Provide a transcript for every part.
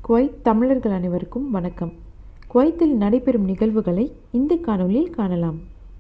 Kuwait தமிழர்கள் அனைவருக்கும் வணக்கம் குவைத்தில் நடைபெறும் நிகழ்வுகளை இந்த காணொளியில் காணலாம்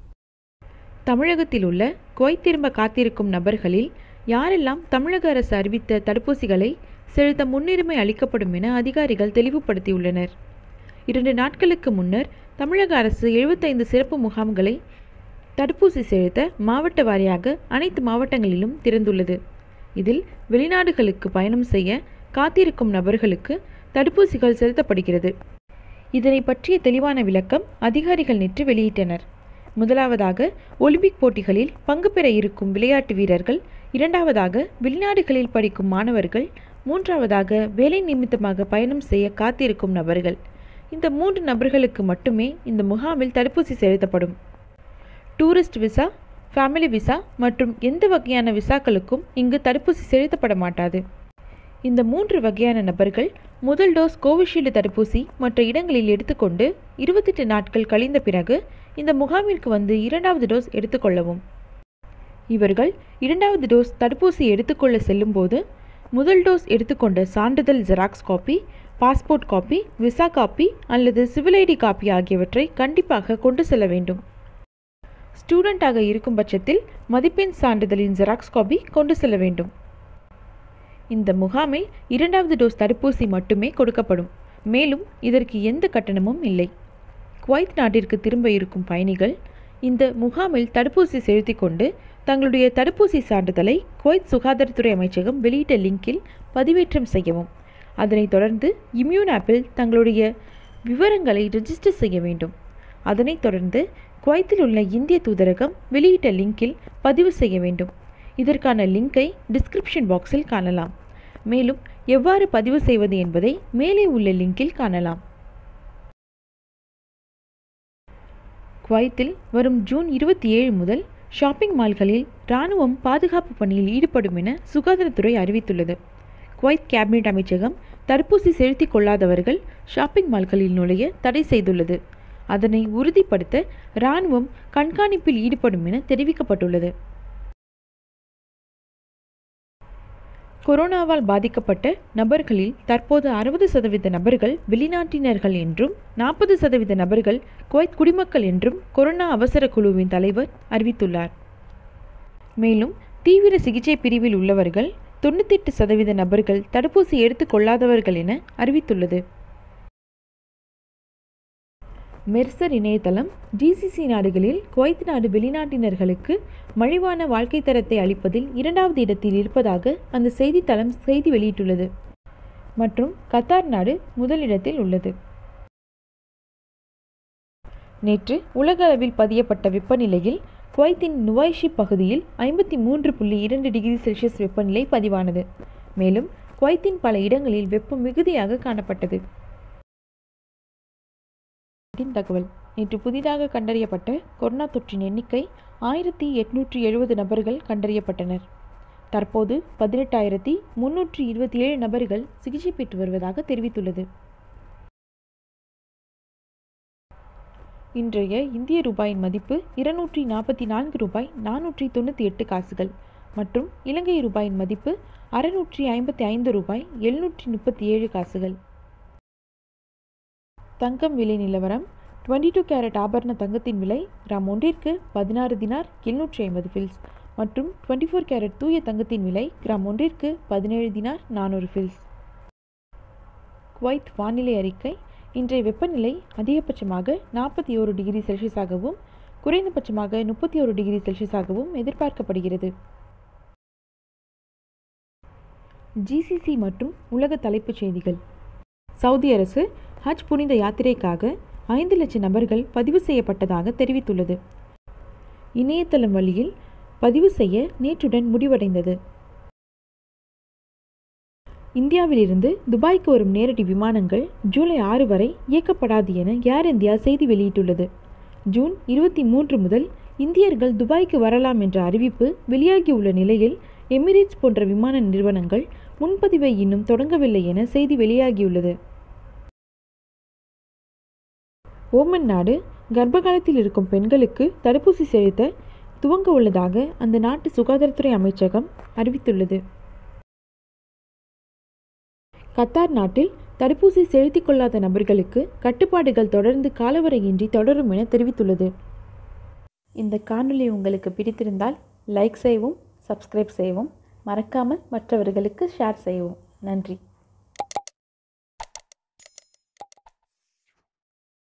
தமிழகத்தில் உள்ள குவைத் திரும்ப காத்திருக்கும் நபர்களில் யாரெல்லாம் தமிழக அரசு அறிவித்த தடுப்பூசிகளை செலுத்த முன்னுரிமை அளிக்கப்படும் என அதிகாரிகள் தெளிவுபடுத்தியுள்ளனர் இரண்டு நாட்களுக்கு முன்னர் தமிழக அரசு எழுபத்தைந்து சிறப்பு முகாம்களை தடுப்பூசி செலுத்த மாவட்ட வாரியாக அனைத்து மாவட்டங்களிலும் திறந்துள்ளது இதில் வெளிநாடுகளுக்கு பயணம் செய்ய காத்திருக்கும் நபர்களுக்கு தடுப்பூசிகள் செலுத்தப்படுகிறது இதனை பற்றிய தெளிவான விளக்கம் அதிகாரிகள் நேற்று வெளியிட்டனர் முதலாவதாக ஒலிம்பிக் போட்டிகளில் பங்கு பெற இருக்கும் விளையாட்டு வீரர்கள் இரண்டாவதாக வெளிநாடுகளில் படிக்கும் மாணவர்கள் மூன்றாவதாக வேலை நிமித்தமாக பயணம் செய்ய காத்திருக்கும் நபர்கள் இந்த மூன்று நபர்களுக்கு மட்டுமே இந்த முகாமில் தடுப்பூசி செலுத்தப்படும் டூரிஸ்ட் விசா ஃபேமிலி விசா மற்றும் எந்த வகையான விசாக்களுக்கும் இங்கு தடுப்பூசி செலுத்தப்பட மாட்டாது இந்த மூன்று வகையான நபர்கள் முதல் டோஸ் கோவிஷீல்டு தடுப்பூசி மற்ற இடங்களில் எடுத்துக்கொண்டு இருபத்தெட்டு நாட்கள் கழிந்த பிறகு இந்த முகாமிற்கு வந்து இரண்டாவது டோஸ் எடுத்துக்கொள்ளவும் இவர்கள் இரண்டாவது டோஸ் தடுப்பூசி எடுத்துக்கொள்ள செல்லும்போது முதல் டோஸ் எடுத்துக்கொண்ட சான்றிதழ் xerox copy passport copy visa copy அல்லது சிவில் ஐடி காப்பி ஆகியவற்றை கண்டிப்பாக கொண்டு செல்ல வேண்டும் ஸ்டூடெண்ட்டாக இருக்கும் பட்சத்தில் மதிப்பெண் சான்றிதழின் ஜெராக்ஸ் காப்பி கொண்டு செல்ல வேண்டும் இந்த முகாமில் இரண்டாவது டோஸ் தடுப்பூசி மட்டுமே கொடுக்கப்படும் மேலும் இதற்கு எந்த கட்டணமும் இல்லை குவைத் நாட்டிற்கு திரும்ப இருக்கும் பயணிகள் இந்த முகாமில் தடுப்பூசி செலுத்தி கொண்டு தங்களுடைய தடுப்பூசி சான்றிதழை குவைத் சுகாதாரத்துறை அமைச்சகம் வெளியிட்ட லிங்கில் பதிவேற்றம் செய்யவும் அதனைத் தொடர்ந்து இம்யூன் ஆப்பில் தங்களுடைய விவரங்களை ரெஜிஸ்டர் செய்ய வேண்டும் அதனைத் தொடர்ந்து குவைத்தில் உள்ள இந்திய தூதரகம் வெளியிட்ட லிங்கில் பதிவு செய்ய வேண்டும் இதற்கான லிங்கை டிஸ்கிரிப்ஷன் பாக்ஸில் காணலாம் மேலும் எவ்வாறு பதிவு செய்வது என்பதை மேலே உள்ள லிங்கில் காணலாம் குவைத்தில் வரும் ஜூன் இருபத்தி ஏழு முதல் ஷாப்பிங் மால்களில் இராணுவம் பாதுகாப்பு பணியில் ஈடுபடும் என சுகாதாரத்துறை அறிவித்துள்ளது குவைத் கேபினெட் அமைச்சகம் தடுப்பூசி செலுத்திக் கொள்ளாதவர்கள் ஷாப்பிங் மால்களில் நுழைய தடை செய்துள்ளது அதனை உறுதிப்படுத்த இராணுவம் கண்காணிப்பில் ஈடுபடும் என தெரிவிக்கப்பட்டுள்ளது கொரோனாவால் பாதிக்கப்பட்ட நபர்களில் தற்போது அறுபது சதவீத நபர்கள் வெளிநாட்டினர்கள் என்றும் நாற்பது சதவீத நபர்கள் குவைத் குடிமக்கள் என்றும் கொரோனா அவசர குழுவின் தலைவர் அறிவித்துள்ளார் மேலும் தீவிர சிகிச்சை பிரிவில் உள்ளவர்கள் தொண்ணூத்தெட்டு சதவீத நபர்கள் தடுப்பூசி எடுத்துக்கொள்ளாதவர்கள் என அறிவித்துள்ளது மெர்சர் இணையதளம் ஜிசிசி நாடுகளில் குவைத் நாடு வெளிநாட்டினர்களுக்கு மலிவான வாழ்க்கை தரத்தை அளிப்பதில் இரண்டாவது இடத்தில் இருப்பதாக அந்த செய்தித்தளம் செய்தி வெளியிட்டுள்ளது மற்றும் கத்தார் நாடு முதலிடத்தில் உள்ளது நேற்று உலக அளவில் பதியப்பட்ட வெப்பநிலையில் குவைத்தின் நுவாய்ஷி பகுதியில் ஐம்பத்தி மூன்று புள்ளி இரண்டு டிகிரி செல்சியஸ் வெப்பநிலை பதிவானது மேலும் குவைத்தின் பல இடங்களில் வெப்பம் மிகுதியாக காணப்பட்டது தகவல் நேற்று புதிதாக கண்டறியப்பட்ட கொரோனா தொற்றின் எண்ணிக்கை ஆயிரத்தி எட்நூற்றி எழுபது நபர்கள் கண்டறியப்பட்டனர் தற்போது பதினெட்டாயிரத்தி முன்னூற்றி இருபத்தி ஏழு நபர்கள் சிகிச்சை பெற்று வருவதாக தெரிவித்துள்ளது இன்றைய இந்திய ரூபாயின் மதிப்பு இருநூற்றி நாற்பத்தி நான்கு ரூபாய் நானூற்றி தொண்ணூற்றி எட்டு காசுகள் மற்றும் இலங்கை ரூபாயின் மதிப்பு அறுநூற்றி ஐம்பத்தி ஐந்து ரூபாய் எழுநூற்றி முப்பத்தி ஏழு காசுகள் தங்கம் விலை நிலவரம் டுவெண்ட்டி டூ கேரட் ஆபரண தங்கத்தின் விலை கிராம் ஒன்றிற்கு பதினாறு தினார் எழுநூற்றி ஐம்பது ஃபில்ஸ் மற்றும் டுவெண்ட்டி ஃபோர் கேரட் தூய தங்கத்தின் விலை கிராம் ஒன்றிற்கு பதினேழு தினார் நானூறு ஃபில்ஸ் குவைத் வானிலை அறிக்கை இன்றைய வெப்பநிலை அதிகபட்சமாக நாற்பத்தி ஓரு டிகிரி செல்சியஸாகவும் குறைந்தபட்சமாக முப்பத்தி ஒரு டிகிரி செல்சியஸாகவும் எதிர்பார்க்கப்படுகிறது ஜிசிசி மற்றும் உலக தலைப்புச் செய்திகள் சவுதி அரசு ஹஜ் புனித யாத்திரைக்காக ஐந்து லட்சம் நபர்கள் பதிவு செய்யப்பட்டதாக தெரிவித்துள்ளது இணையதளம் வழியில் பதிவு செய்ய நேற்றுடன் முடிவடைந்தது இந்தியாவிலிருந்து துபாய்க்கு வரும் நேரடி விமானங்கள் ஜூலை ஆறு வரை இயக்கப்படாது என ஏர் இந்தியா செய்தி வெளியிட்டுள்ளது ஜூன் இருபத்தி மூன்று முதல் இந்தியர்கள் துபாய்க்கு வரலாம் என்ற அறிவிப்பு வெளியாகியுள்ள நிலையில் எமிரேட்ஸ் போன்ற விமான நிறுவனங்கள் முன்பதிவை இன்னும் தொடங்கவில்லை என செய்தி வெளியாகியுள்ளது ஓமன் நாடு கர்ப்பகாலத்தில் இருக்கும் பெண்களுக்கு தடுப்பூசி செலுத்த துவங்க உள்ளதாக அந்த நாட்டு சுகாதாரத்துறை அமைச்சகம் அறிவித்துள்ளது கத்தார் நாட்டில் தடுப்பூசி செலுத்திக் கொள்ளாத நபர்களுக்கு கட்டுப்பாடுகள் தொடர்ந்து காலவரையின்றி தொடரும் என தெரிவித்துள்ளது இந்த காணொளி உங்களுக்கு பிடித்திருந்தால் லைக் செய்யவும் சப்ஸ்கிரைப் செய்யவும் மறக்காமல் மற்றவர்களுக்கு ஷேர் செய்யவும் நன்றி